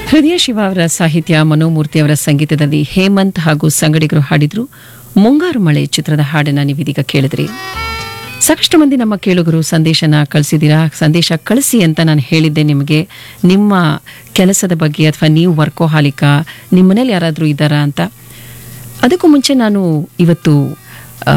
ಹೃದಯ ಶಿವ ಅವರ ಸಾಹಿತ್ಯ ಮನೋಮೂರ್ತಿ ಅವರ ಸಂಗೀತದಲ್ಲಿ ಹೇಮಂತ್ ಹಾಗೂ ಸಂಗಡಿಗರು ಹಾಡಿದ್ರು ಮುಂಗಾರು ಮಳೆ ಚಿತ್ರದ ಹಾಡನ್ನ ನೀವೀದೀಗ ಕೇಳಿದ್ರಿ ಸಾಕಷ್ಟು ಮಂದಿ ನಮ್ಮ ಕೇಳುಗರು ಸಂದೇಶನ ಕಳಿಸಿದ್ದೀರಾ ಸಂದೇಶ ಕಳಿಸಿ ಅಂತ ನಾನು ಹೇಳಿದ್ದೆ ನಿಮಗೆ ನಿಮ್ಮ ಕೆಲಸದ ಬಗ್ಗೆ ಅಥವಾ ನೀವು ವರ್ಕೋಹಾಲಿಕ ನಿಮ್ಮ ಮನೇಲಿ ಯಾರಾದರೂ ಇದ್ದಾರಾ ಅಂತ ಅದಕ್ಕೂ ಮುಂಚೆ ನಾನು ಇವತ್ತು ಆ,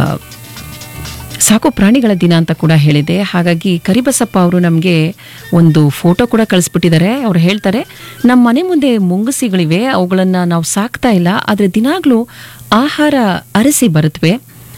ಸಾಕು ಪ್ರಾಣಿಗಳ ದಿನ ಅಂತ ಕೂಡ ಹೇಳಿದೆ ಹಾಗಾಗಿ ಕರಿಬಸಪ್ಪ ಅವರು ನಮಗೆ ಒಂದು ಫೋಟೋ ಕೂಡ ಕಳಿಸ್ಬಿಟ್ಟಿದ್ದಾರೆ ಅವ್ರು ಹೇಳ್ತಾರೆ ನಮ್ಮ ಮನೆ ಮುಂದೆ ಮುಂಗುಸಿಗಳಿವೆ ಅವುಗಳನ್ನು ನಾವು ಸಾಕ್ತಾ ಇಲ್ಲ ಆದರೆ ದಿನಾಗ್ಲೂ ಆಹಾರ ಅರಸಿ ಬರುತ್ತವೆ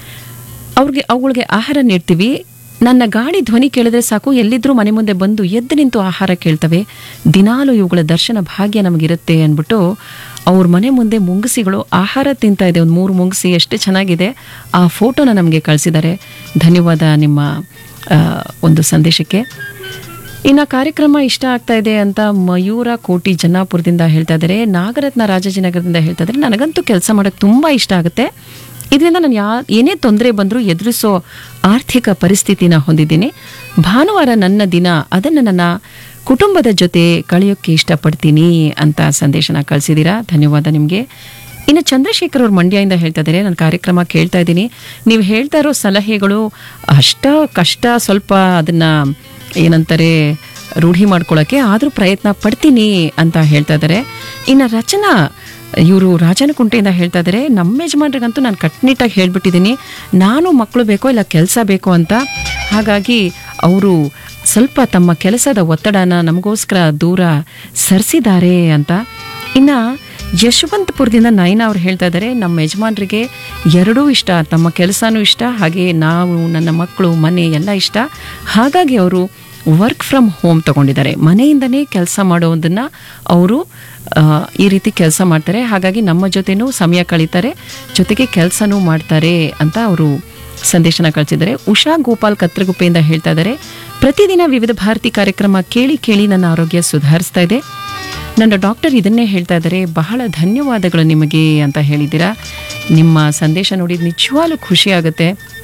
ಅವ್ರಿಗೆ ಅವುಗಳಿಗೆ ಆಹಾರ ನೀಡ್ತೀವಿ ನನ್ನ ಗಾಡಿ ಧ್ವನಿ ಕೇಳಿದ್ರೆ ಸಾಕು ಎಲ್ಲಿದ್ರೂ ಮನೆ ಮುಂದೆ ಬಂದು ಎದ್ದು ನಿಂತು ಆಹಾರ ಕೇಳ್ತವೆ ದಿನಾಲು ಇವುಗಳ ದರ್ಶನ ಭಾಗ್ಯ ನಮಗಿರುತ್ತೆ ಅಂದ್ಬಿಟ್ಟು ಅವ್ರ ಮನೆ ಮುಂದೆ ಮುಂಗುಸಿಗಳು ಆಹಾರ ತಿಂತಾ ಇದೆ ಒಂದು ಮೂರು ಮುಂಗುಸಿ ಎಷ್ಟು ಚೆನ್ನಾಗಿದೆ ಆ ಫೋಟೋನ ನಮಗೆ ಕಳಿಸಿದ್ದಾರೆ ಧನ್ಯವಾದ ನಿಮ್ಮ ಆ, ಒಂದು ಸಂದೇಶಕ್ಕೆ ಇನ್ನು ಕಾರ್ಯಕ್ರಮ ಇಷ್ಟ ಆಗ್ತಾ ಇದೆ ಅಂತ ಮಯೂರ ಕೋಟಿ ಜನ್ನಾಪುರದಿಂದ ಹೇಳ್ತಾ ಇದ್ದಾರೆ ನಾಗರತ್ನ ರಾಜಾಜಿನಗರದಿಂದ ಹೇಳ್ತಾ ಇದ್ದಾರೆ ನನಗಂತೂ ಕೆಲಸ ಮಾಡೋಕ್ಕೆ ತುಂಬ ಇಷ್ಟ ಆಗುತ್ತೆ ಇದರಿಂದ ನಾನು ಯಾ ಏನೇ ತೊಂದರೆ ಬಂದರೂ ಎದುರಿಸೋ ಆರ್ಥಿಕ ಪರಿಸ್ಥಿತಿನ ಹೊಂದಿದ್ದೀನಿ ಭಾನುವಾರ ನನ್ನ ದಿನ ಅದನ್ನು ನನ್ನ ಕುಟುಂಬದ ಜೊತೆ ಕಳೆಯೋಕ್ಕೆ ಇಷ್ಟಪಡ್ತೀನಿ ಅಂತ ಸಂದೇಶನ ಕಳಿಸಿದ್ದೀರಾ ಧನ್ಯವಾದ ನಿಮಗೆ ಇನ್ನು ಚಂದ್ರಶೇಖರ್ ಅವ್ರ ಮಂಡ್ಯದಿಂದ ಹೇಳ್ತಾ ಇದ್ದಾರೆ ನಾನು ಕಾರ್ಯಕ್ರಮ ಕೇಳ್ತಾ ಇದ್ದೀನಿ ನೀವು ಹೇಳ್ತಾ ಇರೋ ಸಲಹೆಗಳು ಅಷ್ಟ ಕಷ್ಟ ಸ್ವಲ್ಪ ಅದನ್ನ ಏನಂತಾರೆ ರೂಢಿ ಮಾಡ್ಕೊಳ್ಳೋಕ್ಕೆ ಆದರೂ ಪ್ರಯತ್ನ ಪಡ್ತೀನಿ ಅಂತ ಹೇಳ್ತಾ ಇದ್ದಾರೆ ಇನ್ನು ರಚನಾ ಇವರು ರಾಜನಕುಂಟೆಯಿಂದ ಹೇಳ್ತಾ ಇದ್ದಾರೆ ನಮ್ಮ ಯಜಮಾನ್ರಿಗಂತೂ ನಾನು ಕಟ್ನಿಟ್ಟಾಗಿ ಹೇಳ್ಬಿಟ್ಟಿದ್ದೀನಿ ನಾನು ಮಕ್ಕಳು ಬೇಕೋ ಇಲ್ಲ ಕೆಲಸ ಬೇಕೋ ಅಂತ ಹಾಗಾಗಿ ಅವರು ಸ್ವಲ್ಪ ತಮ್ಮ ಕೆಲಸದ ಒತ್ತಡನ ನಮಗೋಸ್ಕರ ದೂರ ಸರಿಸಿದ್ದಾರೆ ಅಂತ ಇನ್ನು ಯಶವಂತಪುರದಿಂದ ನಯನ ಅವ್ರು ಹೇಳ್ತಾ ಇದ್ದಾರೆ ನಮ್ಮ ಯಜಮಾನ್ರಿಗೆ ಎರಡೂ ಇಷ್ಟ ತಮ್ಮ ಕೆಲಸನೂ ಇಷ್ಟ ಹಾಗೆ ನಾವು ನನ್ನ ಮಕ್ಕಳು ಮನೆ ಎಲ್ಲ ಇಷ್ಟ ಹಾಗಾಗಿ ಅವರು ವರ್ಕ್ ಫ್ರಮ್ ಹೋಮ್ ತಗೊಂಡಿದ್ದಾರೆ ಮನೆಯಿಂದನೇ ಕೆಲಸ ಮಾಡೋದನ್ನ ಅವರು ಆ, ಈ ರೀತಿ ಕೆಲಸ ಮಾಡ್ತಾರೆ ಹಾಗಾಗಿ ನಮ್ಮ ಜೊತೆನೂ ಸಮಯ ಕಳೀತಾರೆ ಜೊತೆಗೆ ಕೆಲಸನೂ ಮಾಡ್ತಾರೆ ಅಂತ ಅವರು ಸಂದೇಶನ ಕಳಿಸಿದ್ದಾರೆ ಉಷಾ ಗೋಪಾಲ್ ಕತ್ರಗುಪ್ಪೆಯಿಂದ ಹೇಳ್ತಾ ಇದ್ದಾರೆ ಪ್ರತಿದಿನ ವಿವಿಧ ಭಾರತಿ ಕಾರ್ಯಕ್ರಮ ಕೇಳಿ ಕೇಳಿ ನನ್ನ ಆರೋಗ್ಯ ಸುಧಾರಿಸ್ತಾ ಇದೆ ನನ್ನ ಡಾಕ್ಟರ್ ಇದನ್ನೇ ಹೇಳ್ತಾ ಇದ್ದಾರೆ ಬಹಳ ಧನ್ಯವಾದಗಳು ನಿಮಗೆ ಅಂತ ಹೇಳಿದ್ದೀರಾ ನಿಮ್ಮ ಸಂದೇಶ ನೋಡಿ ನಿಜವಾಗ್ಲೂ ಖುಷಿ ಆಗುತ್ತೆ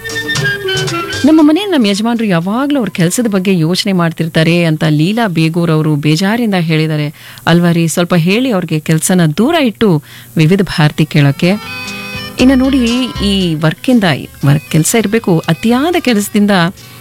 ನಮ್ಮ ಮನೆಯಲ್ಲಿ ನಮ್ಮ ಯಜಮಾನರು ಯಾವಾಗಲೂ ಅವ್ರ ಕೆಲಸದ ಬಗ್ಗೆ ಯೋಚನೆ ಮಾಡ್ತಿರ್ತಾರೆ ಅಂತ ಲೀಲಾ ಬೇಗೂರ್ ಅವರು ಬೇಜಾರಿಂದ ಹೇಳಿದ್ದಾರೆ ಅಲ್ವಾ ರೀ ಸ್ವಲ್ಪ ಹೇಳಿ ಅವ್ರಿಗೆ ಕೆಲಸನ ದೂರ ಇಟ್ಟು ವಿವಿಧ ಭಾರತಿ ಕೇಳೋಕ್ಕೆ ಇನ್ನು ನೋಡಿ ಈ ವರ್ಕಿಂದ ವರ್ಕ್ ಕೆಲಸ ಇರಬೇಕು ಅತಿಯಾದ ಕೆಲಸದಿಂದ